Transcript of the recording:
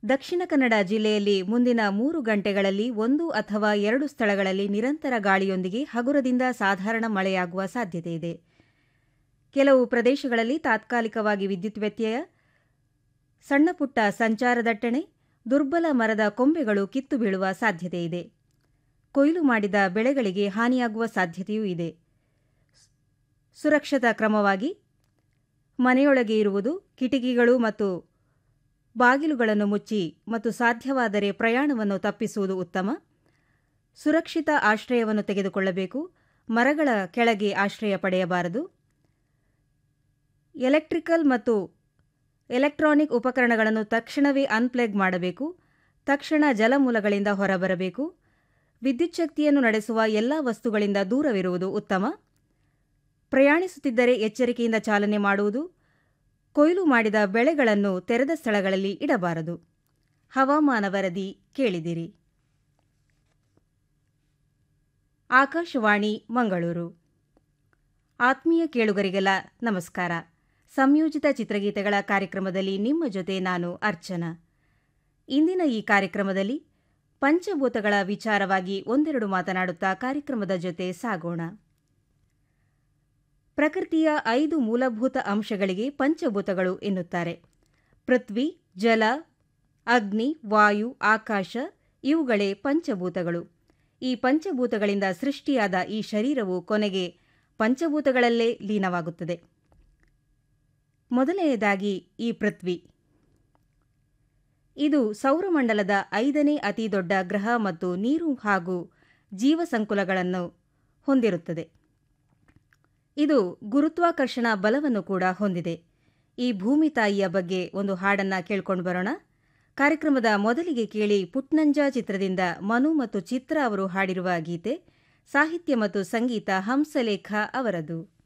ದಕ್ಷಿಣ ಕನ್ನಡ ಜಿಲ್ಲೆಯಲ್ಲಿ ಮುಂದಿನ ಮೂರು ಗಂಟೆಗಳಲ್ಲಿ ಒಂದು ಅಥವಾ ಎರಡು ಸ್ಥಳಗಳಲ್ಲಿ ನಿರಂತರ ಗಾಳಿಯೊಂದಿಗೆ ಹಗುರದಿಂದ ಸಾಧಾರಣ ಮಳೆಯಾಗುವ ಸಾಧ್ಯತೆಯಿದೆ ಕೆಲವು ಪ್ರದೇಶಗಳಲ್ಲಿ ತಾತ್ಕಾಲಿಕವಾಗಿ ವಿದ್ಯುತ್ ವ್ಯತ್ಯಯ ಸಣ್ಣಪುಟ್ಟ ಸಂಚಾರ ದಟ್ಟಣೆ ದುರ್ಬಲ ಮರದ ಕೊಂಬೆಗಳು ಕಿತ್ತು ಬೀಳುವ ಸಾಧ್ಯತೆಯಿದೆ ಕೊಯ್ಲು ಮಾಡಿದ ಬೆಳೆಗಳಿಗೆ ಹಾನಿಯಾಗುವ ಸಾಧ್ಯತೆಯೂ ಇದೆ ಸುರಕ್ಷತಾ ಕ್ರಮವಾಗಿ ಮನೆಯೊಳಗೆ ಇರುವುದು ಕಿಟಕಿಗಳು ಮತ್ತು ಬಾಗಿಲುಗಳನ್ನು ಮುಚ್ಚಿ ಮತ್ತು ಸಾಧ್ಯವಾದರೆ ಪ್ರಯಾಣವನ್ನು ತಪ್ಪಿಸುವುದು ಉತ್ತಮ ಸುರಕ್ಷಿತ ಆಶ್ರಯವನ್ನು ತೆಗೆದುಕೊಳ್ಳಬೇಕು ಮರಗಳ ಕೆಳಗೆ ಆಶ್ರಯ ಪಡೆಯಬಾರದು ಎಲೆಕ್ಟ್ರಿಕಲ್ ಮತ್ತು ಎಲೆಕ್ಟ್ರಾನಿಕ್ ಉಪಕರಣಗಳನ್ನು ತಕ್ಷಣವೇ ಅನ್ಪ್ಲಗ್ ಮಾಡಬೇಕು ತಕ್ಷಣ ಜಲಮೂಲಗಳಿಂದ ಹೊರಬರಬೇಕು ವಿದ್ಯುತ್ ಶಕ್ತಿಯನ್ನು ನಡೆಸುವ ಎಲ್ಲಾ ವಸ್ತುಗಳಿಂದ ದೂರವಿರುವುದು ಉತ್ತಮ ಪ್ರಯಾಣಿಸುತ್ತಿದ್ದರೆ ಎಚ್ಚರಿಕೆಯಿಂದ ಚಾಲನೆ ಮಾಡುವುದು ಕೊಯ್ಲು ಮಾಡಿದ ಬೆಳೆಗಳನ್ನು ತೆರೆದ ಸ್ಥಳಗಳಲ್ಲಿ ಇಡಬಾರದು ಹವಾಮಾನ ವರದಿ ಕೇಳಿದಿರಿ ಆಕಾಶವಾಣಿ ಮಂಗಳೂರು ಆತ್ಮೀಯ ಕೇಳುಗರಿಗೆಲ್ಲ ನಮಸ್ಕಾರ ಸಂಯೋಜಿತ ಚಿತ್ರಗೀತೆಗಳ ಕಾರ್ಯಕ್ರಮದಲ್ಲಿ ನಿಮ್ಮ ಜೊತೆ ನಾನು ಅರ್ಚನಾ ಇಂದಿನ ಈ ಕಾರ್ಯಕ್ರಮದಲ್ಲಿ ಪಂಚಭೂತಗಳ ವಿಚಾರವಾಗಿ ಒಂದೆರಡು ಮಾತನಾಡುತ್ತಾ ಕಾರ್ಯಕ್ರಮದ ಜೊತೆ ಸಾಗೋಣ ಪ್ರಕೃತಿಯ ಐದು ಮೂಲಭೂತ ಅಂಶಗಳಿಗೆ ಪಂಚಭೂತಗಳು ಎನ್ನುತ್ತಾರೆ ಪೃಥ್ವಿ ಜಲ ಅಗ್ನಿ ವಾಯು ಆಕಾಶ ಇವುಗಳೇ ಪಂಚಭೂತಗಳು ಈ ಪಂಚಭೂತಗಳಿಂದ ಸೃಷ್ಟಿಯಾದ ಈ ಶರೀರವು ಕೊನೆಗೆ ಪಂಚಭೂತಗಳಲ್ಲೇ ಲೀನವಾಗುತ್ತದೆ ಮೊದಲನೆಯದಾಗಿ ಈ ಪೃಥ್ವಿ ಇದು ಸೌರಮಂಡಲದ ಐದನೇ ಅತಿ ದೊಡ್ಡ ಗ್ರಹ ಮತ್ತು ನೀರು ಹಾಗೂ ಜೀವಸಂಕುಲಗಳನ್ನು ಹೊಂದಿರುತ್ತದೆ ಇದು ಗುರುತ್ವಾಕರ್ಷಣ ಬಲವನ್ನು ಕೂಡ ಹೊಂದಿದೆ ಈ ಭೂಮಿ ತಾಯಿಯ ಬಗ್ಗೆ ಒಂದು ಹಾಡನ್ನ ಕೇಳ್ಕೊಂಡು ಬರೋಣ ಕಾರ್ಯಕ್ರಮದ ಮೊದಲಿಗೆ ಕೇಳಿ ಪುಟ್ನಂಜ ಚಿತ್ರದಿಂದ ಮನು ಮತ್ತು ಚಿತ್ರ ಅವರು ಹಾಡಿರುವ ಗೀತೆ ಸಾಹಿತ್ಯ ಮತ್ತು ಸಂಗೀತ ಹಂಸಲೇಖ ಅವರದು